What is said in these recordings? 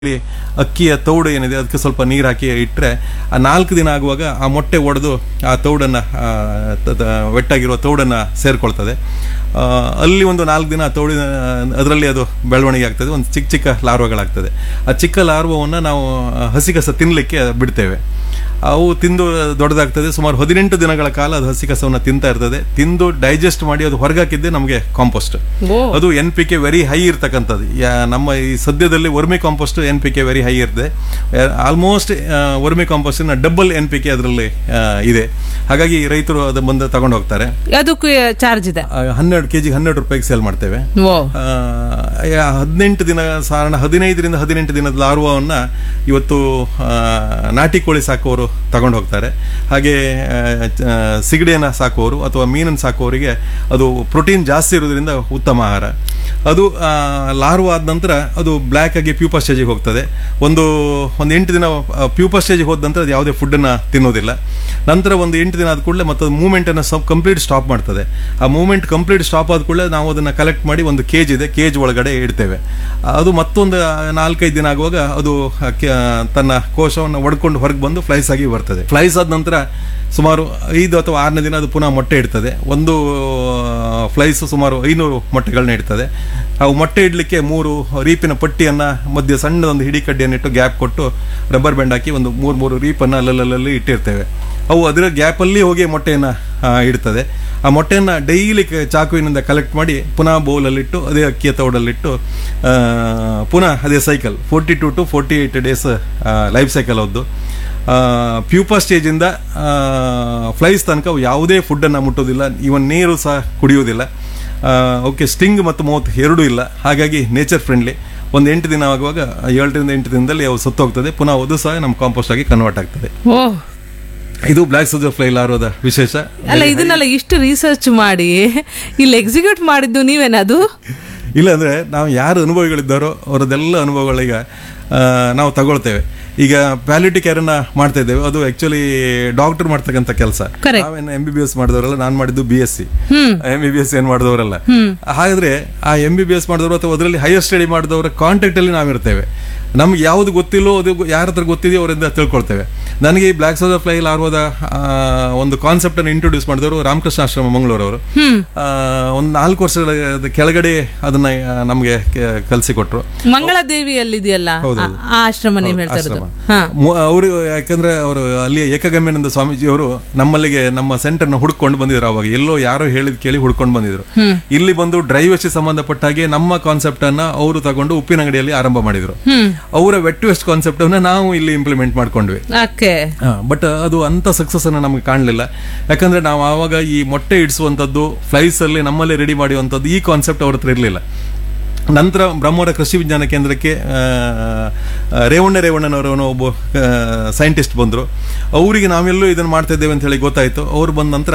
ಇಲ್ಲಿ ಅಕ್ಕಿಯ ತೌಡು ಏನಿದೆ ಅದಕ್ಕೆ ಸ್ವಲ್ಪ ನೀರು ಹಾಕಿ ಇಟ್ಟರೆ ಆ ನಾಲ್ಕು ದಿನ ಆಗುವಾಗ ಆ ಮೊಟ್ಟೆ ಒಡೆದು ಆ ತೌಡನ್ನು ವೆಟ್ಟಾಗಿರುವ ತೌಡನ್ನು ಸೇರ್ಕೊಳ್ತದೆ ಆ, ಅಲ್ಲಿ ಒಂದು ನಾಲ್ಕು ದಿನ ಆ ತೌಡಿನ ಅದರಲ್ಲಿ ಅದು ಬೆಳವಣಿಗೆ ಆಗ್ತದೆ ಒಂದು ಚಿಕ್ಕ ಚಿಕ್ಕ ಲಾರ್ವಗಳಾಗ್ತದೆ ಆ ಚಿಕ್ಕ ಲಾರ್ವವನ್ನು ನಾವು ಹಸಿ ಕಸ ತಿನ್ನಲಿಕ್ಕೆ ಬಿಡ್ತೇವೆ ಅವು ತಿಂದು ದೊಡ್ಡದಾಗ್ತದೆ ಸುಮಾರು ಹದಿನೆಂಟು ದಿನಗಳ ಕಾಲ ಅದು ಹಸಿ ಕಸವನ್ನು ತಿಂತಾ ಇರ್ತದೆ ತಿಂದು ಡೈಜೆಸ್ಟ್ ಮಾಡಿ ಅದು ಹೊರಗಾಕಿದ್ದೆ ನಮಗೆ ಕಾಂಪೋಸ್ಟ್ ಓ ಅದು N P K very high ಇರ್ತಕ್ಕಂಥದ್ದು ಯಾ- ನಮ್ಮ ಈ ಸದ್ಯದಲ್ಲಿ vermi compost N P K very high ಇರ್ತದೆ ಆಲ್ಮೋಸ್ಟ್ ವರ್ಮಿ ಕಾಂಪೋಸ್ಟಿನ ಡಬಲ್ ಎನ್ ಪಿ ಕೆ ಅದರಲ್ಲಿ ಇದೆ ಹಾಗಾಗಿ ರೈತರು ಅದು ಬಂದು ತಗೊಂಡು ಹೋಗ್ತಾರೆ ಅದಕ್ಕೂ ಚಾರ್ಜ್ ಇದೆ ಆ, ಹನ್ನೆರಡು ಕೆ ಜಿ ಹನ್ನೆರಡು ರೂಪಾಯಿಗೆ ಸೇಲ್ ಮಾಡ್ತೇವೆ ಓ ಆ, ಯಾ- ಹದಿನೆಂಟು ದಿನ ಸಾಧಾರಣ ಹದಿನೈದರಿಂದ ಹದಿನೆಂಟು ದಿನದ ಲಾರ್ವವನ್ನು ಇವತ್ತು ಆ, ನಾಟಿ ಕೋಳಿ ಸಾಕುವವರು ತಗೊಂಡು ಹೋಗ್ತಾರೆ ಹಾಗೆ ಆ, ಚ- ಸಿಗಡಿಯನ್ನು ಸಾಕುವವರು ಅಥವಾ ಮೀನನ್ನು ಸಾಕುವವರಿಗೆ ಅದು ಪ್ರೋಟೀನ್ ಜಾಸ್ತಿ ಇರೋದ್ರಿಂದ ಉತ್ತಮ ಆಹಾರ ಅದು ಲಾರ್ವ ಆದ ನಂತರ ಅದು ಬ್ಲ್ಯಾಕ್ ಆಗಿ ಪ್ಯೂಪಾ ಸ್ಟೇಜಿಗೆ ಹೋಗ್ತದೆ ಒಂದು ಒಂದು ಎಂಟು ದಿನ ಪ್ಯೂಪಾ ಸ್ಟೇಜಿಗೆ ಹೋದ ನಂತರ ಅದು ಯಾವುದೇ ಫುಡ್ಡನ್ನು ತಿನ್ನೋದಿಲ್ಲ ನಂತರ ಒಂದು ಎಂಟು ದಿನ ಆದ ಕೂಡಲೇ ಮತ್ತೆ ಅದು ಮೂವ್ಮೆಂಟನ್ನು ಸ್ವಲ್ಪ ಕಂಪ್ಲೀಟ್ ಸ್ಟಾಪ್ ಮಾಡ್ತದೆ ಆ ಮೂವ್ಮೆಂಟ್ ಕಂಪ್ಲೀಟ್ ಸ್ಟಾಪ್ ಆದ ಕೂಡಲೇ ನಾವು ಅದನ್ನು ಕಲೆಕ್ಟ್ ಮಾಡಿ ಒಂದು ಕೇಜ್ ಇದೆ ಕೇಜ್ ಒಳಗಡೆ ಇಡ್ತೇವೆ ಅದು ಮತ್ತೊಂದು ನಾಲ್ಕೈದು ದಿನ ಆಗುವಾಗ ಅದು ಆ ಕೆ- ತನ್ನ ಕೋಶವನ್ನು ಒಡ್ಕೊಂಡು ಹೊರಗೆ ಬಂದು ಫ್ಲೈಸ್ ಆಗಿ ಬರ್ತದೆ ಫ್ಲೈಸ್ ಆದ ನಂತರ ಸುಮಾರು ಐದು ಅಥವಾ ಆರನೇ ದಿನ ಅದು ಪುನಃ ಮೊಟ್ಟೆ ಇಡ್ತದೆ ಒಂದು ಫ್ಲೈಸ್ ಸುಮಾರು ಐನೂರು ಮೊಟ್ಟೆಗಳನ್ನ ಇಡ್ತದೆ ಅವು ಮೊಟ್ಟೆ ಇಡಲಿಕ್ಕೆ ಮೂರು ರೀಪಿನ ಪಟ್ಟಿಯನ್ನು ಮಧ್ಯೆ ಸಣ್ಣದೊಂದು ಹಿಡಿ ಕಡ್ಡಿಯನ್ನು ಇಟ್ಟು ಗ್ಯಾಪ್ ಕೊಟ್ಟು ರಬ್ಬರ್ ಬ್ಯಾಂಡ್ ಹಾಕಿ ಒಂದು ಮೂರು ಮೂರು ರೀಪನ್ನು ಅಲ್ಲಲ್ಲಲ್ಲಿ ಇಟ್ಟಿರ್ತೇವೆ ಅವು ಅದರ ಗ್ಯಾಪಲ್ಲಿ ಹೋಗಿ ಮೊಟ್ಟೆಯನ್ನು ಇಡ್ತದೆ ಆ ಮೊಟ್ಟೆಯನ್ನು ಡೈಲಿ ಚಾಕುವಿನಿಂದ ಕಲೆಕ್ಟ್ ಮಾಡಿ ಪುನಃ ಬೌಲಲ್ಲಿಟ್ಟು ಅದೇ ಅಕ್ಕಿಯ ತೌಡಲ್ಲಿಟ್ಟು ಆ, ಪುನಃ ಅದೇ cycle forty two to forty eight days life cycle ಅವ್ರದ್ದು ಪ್ಯೂಪಾ ಸ್ಟೇಜಿಂದ ಫ್ಲೈಸ್ ತನಕ ಅವು ಯಾವುದೇ ಫುಡ್ಡನ್ನು ಮುಟ್ಟೋದಿಲ್ಲ ಇವನ್ ನೀರು ಸಹ ಕುಡಿಯೋದಿಲ್ಲ ಓಕೆ ಸ್ಟಿಂಗ್ ಮತ್ತು ಮೌತ್ ಎರಡೂ ಇಲ್ಲ ಹಾಗಾಗಿ ನೇಚರ್ ಫ್ರೆಂಡ್ಲಿ ಒಂದು ಎಂಟು ದಿನ ಆಗುವಾಗ ಏಳರಿಂದ ಎಂಟು ದಿನದಲ್ಲಿ ಅವು ಸತ್ತೋಗ್ತದೆ ಪುನಃ ಅದು ಸಹ ನಮ್ಮ ಕಾಂಪೋಸ್ಟ್ ಆಗಿ ಕನ್ವರ್ಟ್ ಆಗ್ತದೆ ಓ ಇದು ಬ್ಲ್ಯಾಕ್ ಸೋಜರ್ ಫ್ಲೈ ಲಾರೋದ ವಿಶೇಷ ಅಲ್ಲ ಇದನ್ನೆಲ್ಲ ಇಷ್ಟು ರಿಸರ್ಚ್ ಮಾಡಿ ಇಲ್ಲಿ ಎಕ್ಸಿಕ್ಯೂಟ್ ಮಾಡಿದ್ದು ನೀವೇನದು ಇಲ್ಲ ಅಂದ್ರೆ ನಾವು ಯಾರು ಅನುಭವಿಗಳಿದ್ದಾರೋ ಅವರದೆಲ್ಲ ಅನುಭವಗಳೀಗ ಆ, ನಾವು ತಗೊಳ್ತೇವೆ ಈಗ ಪ್ಯಾಲಿಟಿ ಕೇರನ್ನ ಮಾಡ್ತಾ ಇದ್ದೇವೆ ಅದು ಆಕ್ಚುಲಿ ಡಾಕ್ಟರ್ ಮಾಡ್ತಕ್ಕಂಥ ಕೆಲಸ Correct. ನಾವೇನು ಎಂ ಬಿ ಬಿ ಎಸ್ ಮಾಡಿದವರಲ್ಲ ನಾನು ಮಾಡಿದ್ದು ಬಿ ಎಸ್ ಸಿ ಹ್ಮ್ ಎಂ ಬಿ ಬಿ ಎಸ್ ಏನ್ ಮಾಡಿದವರಲ್ಲ ಹಾಗಾದ್ರೆ ಆ ಎಂ ಬಿ ಬಿ ಎಸ್ ಮಾಡಿದವರು ಅಥವಾ ಅದರಲ್ಲಿ ಹೈಯರ್ ಸ್ಟಡಿ ಮಾಡಿದವರ ಕಾಂಟ್ಯಾಕ್ಟ್ ಅಲ್ಲಿ ನಾವಿರ್ತೇವೆ ನಮ್ಗೆ ಯಾವ್ದು ಗೊತ್ತಿಲ್ಲೋ ಅದು ಯಾರ ಹತ್ರ ಗೊತ್ತಿದೆಯೋ ಅವರಿಂದ ತಿಳ್ಕೊಳ್ತೇವೆ ನನಗೆ ಈ ಬ್ಲ್ಯಾಕ್ ಸೋದ ಫ್ಲೈ ಲಾರ್ವದ ಆ, ಒಂದು ಕಾನ್ಸೆಪ್ಟ್ ಅನ್ನು ಇಂಟ್ರೊಡ್ಯೂಸ್ ಮಾಡಿದವರು ರಾಮಕೃಷ್ಣ ಆಶ್ರಮ ಮಂಗಳೂರವರು ಹ್ಮ್ ಒಂದು ನಾಲ್ಕು ವರ್ಷಗಳ ಕೆಳಗಡೆ ಅದನ್ನ ಆ, ನಮ್ಗೆ ಕಲಿಸಿಕೊಟ್ರು ಮಂಗಳ ದೇವಿಯಲ್ಲಿದೆಯಲ್ಲ ಹೌದು. ಆ- ಆ ಆಶ್ರಮ ನೀವು ಹೇಳ್ತಾ ಇರೋದು ಹಾ ಅವರು ಯಾಕಂದ್ರೆ ಅವರು ಅಲ್ಲಿ ಏಕಗಮ್ಯಾನಂದ ಸ್ವಾಮೀಜಿ ಅವರು ನಮ್ಮಲ್ಲಿಗೆ ನಮ್ಮ ಸೆಂಟರ್ನ ಹುಡ್ಕೊಂಡು ಬಂದಿದ್ರು ಅವಾಗ ಎಲ್ಲೋ ಯಾರೋ ಹೇಳಿದ್ ಕೇಳಿ ಹುಡ್ಕೊಂಡು ಬಂದಿದ್ರು ಇಲ್ಲಿ ಬಂದು ಡ್ರೈವ್ ವೇಸ್ಟ್ ಸಂಬಂಧಪಟ್ಟ ಹಾಗೆ ನಮ್ಮ ಕಾನ್ಸೆಪ್ಟ್ ಅನ್ನ ಅವರು ತಗೊಂಡು ಉಪ್ಪಿನಂಗಡಿಯಲ್ಲಿ ಆರಂಭ ಮಾಡಿದ್ರು ಹ್ಮ್ ಅವರ ವೆಟ್ ವೇಸ್ಟ್ ಕಾನ್ಸೆಪ್ಟ್ ಅನ್ನ ನಾವು ಇಲ್ಲಿ ಇಂಪ್ಲಿಮೆಂಟ್ ಮಾಡ್ಕೊಂಡ್ವಿ ಓಕೆ ಬಟ್ ಅದು ಅಂತ ಸಕ್ಸಸ್ ಅನ್ನು ನಮಗೆ ಕಾಣಲಿಲ್ಲ ಯಾಕಂದ್ರೆ ನಾವು ಆವಾಗ ಈ ಮೊಟ್ಟೆ ಇಡಿಸುವಂಥದ್ದು ಫ್ಲೈಸ್ ಅಲ್ಲಿ ನಮ್ಮಲ್ಲೇ ರೆಡಿ ಮಾಡುವಂಥದ್ದು ಈ ಕಾನ್ಸೆಪ್ಟ್ ಅವ್ರ ಹತ್ರ ಇರಲಿಲ್ಲ ನಂತರ ಬ್ರಹ್ಮವರ ಕೃಷಿ ವಿಜ್ಞಾನ ಕೇಂದ್ರಕ್ಕೆ ಆ, ಆ, ರೇವಣ್ಣ ರೇವಣ್ಣನವರವನು ಒಬ್ಬ ಸೈಂಟಿಸ್ಟ್ ಬಂದರು ಅವರಿಗೆ ನಾವೆಲ್ಲೂ ಇದನ್ನು ಮಾಡ್ತಾ ಇದ್ದೇವೆ ಅಂತ ಹೇಳಿ ಗೊತ್ತಾಯಿತು ಅವ್ರು ಬಂದ ನಂತರ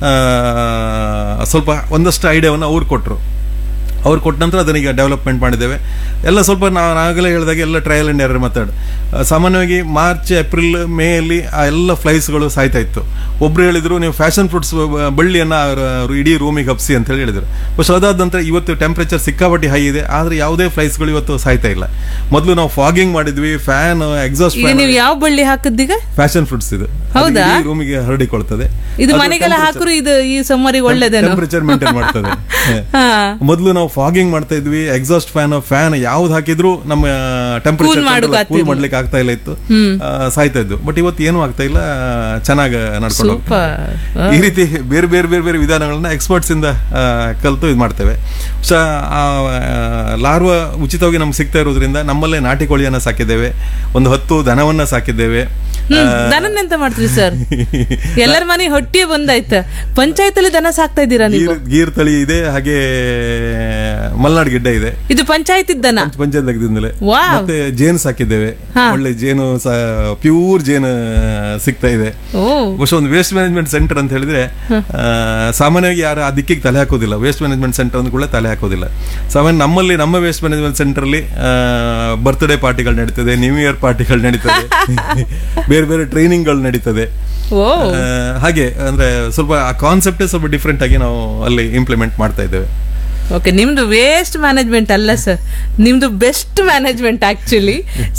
ಆ, ಸ್ವಲ್ಪ ಒಂದಷ್ಟು ಐಡಿಯಾವನ್ನು ಅವ್ರು ಕೊಟ್ಟರು ಅವ್ರು ಕೊಟ್ಟ ನಂತರ ಅದನ್ನೀಗ ಡೆವಲಪ್ಮೆಂಟ್ ಮಾಡಿದ್ದೇವೆ ಎಲ್ಲ ಸ್ವಲ್ಪ ನಾವು ಆಗಲೇ ಹೇಳಿದಾಗ ಎಲ್ಲ ಟ್ರಯಲ್ ಅಂಡ್ ಎರರ್ ಮೆಥಡ್ ಸಾಮಾನ್ಯವಾಗಿ ಮಾರ್ಚ್ ಏಪ್ರಿಲ್ ಮೇ ಅಲ್ಲಿ ಆ ಎಲ್ಲ ಫ್ಲೈಸ್ಗಳು ಸಾಯ್ತಾ ಇತ್ತು ಒಬ್ರು ಹೇಳಿದ್ರು ನೀವು ಫ್ಯಾಷನ್ ಫ್ರೂಟ್ಸ್ ಬಳ್ಳಿಯನ್ನ ಅವ್ರು ಇಡೀ ರೂಮಿಗೆ ಹಬ್ಸಿ ಅಂತ ಹೇಳಿ ಹೇಳಿದ್ರು പക്ഷെ ಅದಾದ ನಂತರ ಇವತ್ತು ಟೆಂಪರೇಚರ್ ಸಿಕ್ಕಾಪಟ್ಟಿ ಹೈ ಇದೆ ಆದ್ರೆ ಯಾವುದೇ ಫ್ಲೈಸ್ಗಳು ಇವತ್ತು ಸಾಯ್ತಾ ಇಲ್ಲ ಮೊದಲು ನಾವು ಫಾಗಿಂಗ್ ಮಾಡಿದ್ವಿ ಫ್ಯಾನ್ ಎಕ್ಸಾಸ್ಟ್ ಈಗ ನೀವು ಯಾವ ಬಳ್ಳಿ ಹಾಕಿದ್ದೀಗ ಫ್ಯಾಷನ್ ಫ್ರೂಟ್ಸ್ ಇದು ಹೌದಾ? ರೂಮಿಗೆ ಹರಡಿಕೊಳ್ತದೆ ಇದು ಮನೆಗೆಲ್ಲ ಹಾಕರು ಇದು ಈ ಸಮ್ಮರಿಗೆ ಒಳ್ಳೇದೇನು ಟೆಂಪರೇಚರ್ ಮೇಂಟೈನ್ ಮಾಡ್ತದೆ ಹಾ ಮೊದಲು ನಾವು ಫಾಗಿಂಗ್ ಮಾಡ್ತಾ ಇದ್ವಿ ಎಕ್ಸಾಸ್ಟ್ ಫ್ಯಾನ್ ಫ್ಯಾನ್ ಯಾವ್ದು ಹಾಕಿದ್ರು ನಮ್ಮ Cool ಟೆಂಪರೇಚರ್ ಮಾಡೋಕ್ ಕೂಲ್ ಆಗ್ತಿರ್ಲಿಲ್ಲ. ಮಾಡ್ಲಿಕ್ಕೆ ಆಗ್ತಾ ಇಲ್ಲ ಇತ್ತು ಆ, ಸಾಯ್ತಾ ಇದ್ದು ಬಟ್ ಇವತ್ತು ಏನು ಆಗ್ತಾ ಇಲ್ಲ ಚೆನ್ನಾಗಿ ನಡ್ಕೊಂಡು ಹೋಗ್ತಾ ಇದೆ. ಸೂಪರ್ ಈ ರೀತಿ ಬೇರೆ ಬೇರೆ ಬೇರೆ ಬೇರೆ ವಿಧಾನಗಳನ್ನ ಎಕ್ಸ್ಪರ್ಟ್ಸ್ ಇಂದ ಆ, ಕಲ್ತು ಇದು ಮಾಡ್ತೇವೆ ಸೊ ಆ ಲಾರ್ವ ಉಚಿತವಾಗಿ ನಮ್ಗೆ ಸಿಗ್ತಾ ಇರೋದ್ರಿಂದ ನಮ್ಮಲ್ಲೇ ನಾಟಿ ಕೋಳಿಯನ್ನ ಸಾಕಿದ್ದೇವೆ ಒಂದು ಹತ್ತು ದನವನ್ನ ಸಾಕಿದ್ದೇವೆ ಹ್ಮ್ ದನನೆಂತ ಮಾಡ್ತೀರಿ ಸರ್ ಎಲ್ಲರ ಮನೆ ಹೊಟ್ಟಿಗೆ ಬಂದಾಯ್ತ ಪಂಚಾಯತಲ್ಲಿ ದನ ಸಾಕ್ತಾ ಇದ್ದೀರಾ ನೀವು ಗೀರ್ ಗೀರ್ ತಳಿ ಇದೆ ಹಾಗೆ ಮಲ್ನಾಡ್ ಗಿಡ್ಡ ಇದೆ ಇದು ಪಂಚಾಯತ್ ದನ ಪಂಚಾಯತ್ ಲೆಕ್ಕದಿಂದಲೇ ವಾವ್. ಮತ್ತೆ ಜೇನು ಸಾಕಿದ್ದೇವೆ ಹಾ. ಒಳ್ಳೆ ಜೇನು ಪ್ಯೂರ್ ಜೇನು ಸಿಗ್ತಾ ಇದೆ ಓ ಬಹುಶಃ ಒಂದು ವೇಸ್ಟ್ ಮ್ಯಾನೇಜ್ಮೆಂಟ್ ಸೆಂಟರ್ ಅಂತ ಹೇಳಿದ್ರೆ ಆ, ಸಾಮಾನ್ಯವಾಗಿ ಯಾರು ಆ ದಿಕ್ಕಿಗೆ ತಲೆ ಹಾಕೋದಿಲ್ಲ ವೇಸ್ಟ್ ಮ್ಯಾನೇಜ್ಮೆಂಟ್ ಸೆಂಟರ್ ಅಂದ ಕೂಡ ತಲೆ ಹಾಕೋದಿಲ್ಲ ಸಾಮಾನ್ಯ ನಮ್ಮಲ್ಲಿ ನಮ್ಮ ವೇಸ್ಟ್ ಮ್ಯಾನೇಜ್ಮೆಂಟ್ ಸೆಂಟರ್ ಅಲ್ಲಿ ಬರ್ತ್ಡೇ ಪಾರ್ಟಿಗಳು ನಡೀತದೆ ನ್ಯೂ ಇಯರ್ ಪಾರ್ಟಿಗಳು ನಡೀತದೆ ಬೇರೆ ಬೇರೆ ಟ್ರೈನಿಂಗ್ಗಳು ನಡೀತದೆ ಓ ಆ, ಹಾಗೆ ಅಂದ್ರೆ ಸ್ವಲ್ಪ ಆ ಕಾನ್ಸೆಪ್ಟೇ ಸ್ವಲ್ಪ ಡಿಫ್ರೆಂಟ್ ಆಗಿ ನಾವು ಅಲ್ಲಿ ಇಂಪ್ಲಿಮೆಂಟ್ ಮಾಡ್ತಾ ಇದ್ದೇವೆ ಓಕೆ ನಿಮ್ದು ವೇಸ್ಟ್ ಮ್ಯಾನೇಜ್ಮೆಂಟ್ ಅಲ್ಲ ಸರ್ ನಿಮ್ದು ಬೆಸ್ಟ್ ಮ್ಯಾನೇಜ್ಮೆಂಟ್ ಆಕ್ಚುಲಿ